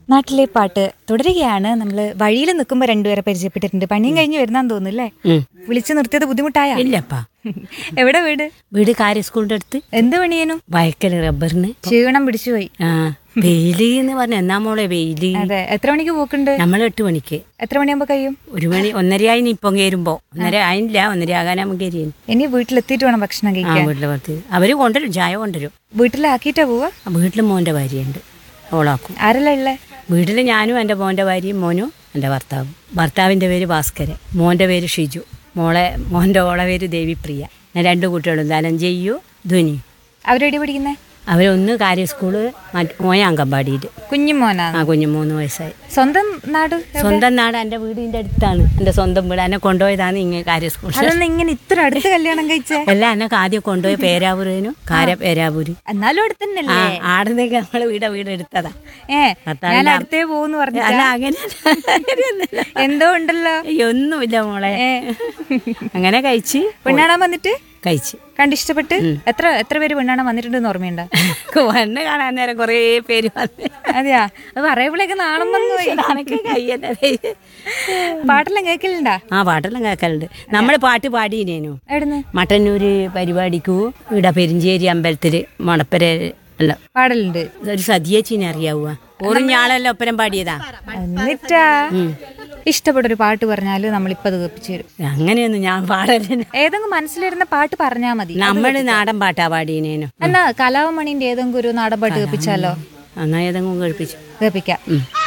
നാട്ടിലെ പാട്ട് തുടരുകയാണ് നമ്മൾ വഴിയിൽ നിൽക്കുമ്പോൾ രണ്ടുപേരെ പരിചയപ്പെട്ടിട്ടുണ്ട് പണിയും കഴിഞ്ഞ് വരുന്നാന്ന് തോന്നുന്നു അല്ലേ ഉം. വിളിച്ചു നിർത്തിയത് ബുദ്ധിമുട്ടായ ഇല്ലപ്പാ എവിടെ വീട് വീട് കാര്യ സ്കൂളിന്റെ അടുത്ത് എന്ത് പണിയേനു വയക്കൽ റബ്ബറിന് ക്ഷീണം പിടിച്ചുപോയി ആ വെയില് എന്ന് പറഞ്ഞ എന്നാ മോളെ വെയില് അതെ എത്ര മണിക്ക് പോക്കുണ്ട് നമ്മൾ എട്ട് മണിക്ക് എത്ര മണിയാകുമ്പോ കഴിയും ഒരു മണി ഒന്നരയായി നീ ഇപ്പം കയറുമ്പോ ഒന്നര ആയില്ല ഒന്നര ആകാനാകുമ്പോൾ കയറിയാണ് ഇനി വീട്ടിലെത്തിയിട്ട് വേണം ഭക്ഷണം ആ കഴിക്കാൻ വീട്ടിലെ പുറത്ത് അവര് കൊണ്ടുവരും ചായ കൊണ്ടുവരും വീട്ടിലാക്കിയിട്ടാ പോവാ ആ വീട്ടിൽ മോൻ്റെ ഭാര്യയുണ്ട് ഓളാക്കും ആരല്ല ഉള്ളേ വീട്ടിൽ ഞാനും എൻ്റെ മോൻ്റെ ഭാര്യയും മോനും എൻ്റെ ഭർത്താവും ഭർത്താവിൻ്റെ പേര് ഭാസ്കരൻ മോൻ്റെ പേര് ഷിജു മോളെ മോൻ്റെ ഓളെ പേര് ദേവിപ്രിയ ഞാൻ രണ്ട് കുട്ടികളും ധനഞ്ജയ്യു ധ്വനിയും അവരെവിടെ പഠിക്കുന്നേ അവരൊന്ന് കാര്യ സ്കൂള് മറ്റ് മോയ അങ്കമ്പാടിയിൽ കുഞ്ഞുമോനാണ് ആ കുഞ്ഞു മൂന്ന് വയസ്സായി സ്വന്തം നാട് സ്വന്തം നാട് എൻ്റെ വീടിൻ്റെ അടുത്താണ് എൻ്റെ സ്വന്തം വീട് എന്നെ കൊണ്ടുപോയതാണ് ഇങ്ങനെ കാര്യ സ്കൂൾ അതൊന്നും ഇങ്ങനെ ഇത്ര അടുത്ത് കല്യാണം കഴിച്ചേ എല്ലാം എന്നെ ആദ്യം കൊണ്ടുപോയി പേരാവൂരിനും കാര പേരാവൂര് എന്നാലും അടുത്തന്നല്ലേ ആ ആടുന്നേക്ക് നമ്മളെ വീട് വീട് എടുത്തതാ ഏ ഭർത്താവിന്റെ ഞാൻ അടുത്തേ പോകുന്നു പറഞ്ഞു അല്ല അങ്ങനെ അങ്ങനെയൊന്നുമില്ല. എന്തോ ഉണ്ടല്ലോ അയ്യോ, ഒന്നുമില്ല മോളെ ഏ അങ്ങനെ കഴിച്ച് പെണ്ണാണാൻ വന്നിട്ട് കഴിച്ച് കണ്ടിഷ്ടപ്പെട്ട് എത്ര എത്ര പേര് പെണ്ണാണാൻ വന്നിട്ടുണ്ടെന്ന് ഓർമ്മയുണ്ടോ വണ്ണ് കാണാൻ നേരം കുറേ പേര് വന്ന് അതെയാ അത് പറയുമ്പോഴേക്ക് നാണം വന്നു പോയി അനക്ക് കയ്യന്നെ ദൈവം. പാട്ടെല്ലാം കേൾക്കലുണ്ടാ ആ പാട്ടെല്ലാം കേൾക്കലുണ്ട് നമ്മൾ പാട്ട് പാടിയിനേനു എവിടുന്ന് മട്ടന്നൂര് പരിപാടിക്കു ഇവിടെ പെരിഞ്ചേരി അമ്പലത്തില് മണപ്പര അല്ല പാടലുണ്ട് ഒരു സതിയേച്ചിനെ അറിയാവുക ഓറിഞ്ഞാളെല്ലാം ഒപ്പരം പാടിയതാ എന്നിട്ടാ ഇഷ്ടപ്പെട്ടൊരു പാട്ട് പറഞ്ഞാല് നമ്മളിപ്പോ അത് കേൾപ്പിച്ചു തരും അങ്ങനെയൊന്നും ഞാൻ പാടലില്ല ഏതെങ്കിലും മനസ്സിലിരുന്ന പാട്ട് പറഞ്ഞാ മതി നമ്മള് നാടൻ പാട്ടാ പാടിയനേനു എന്നാ കലാവമണിന്റെ ഏതെങ്കിലും ഒരു നാടൻ പാട്ട് കേൾപ്പിച്ചാലോ എന്നാ ഏതെങ്കിലും കേൾപ്പിച്ചു കേൾപ്പിക്കാം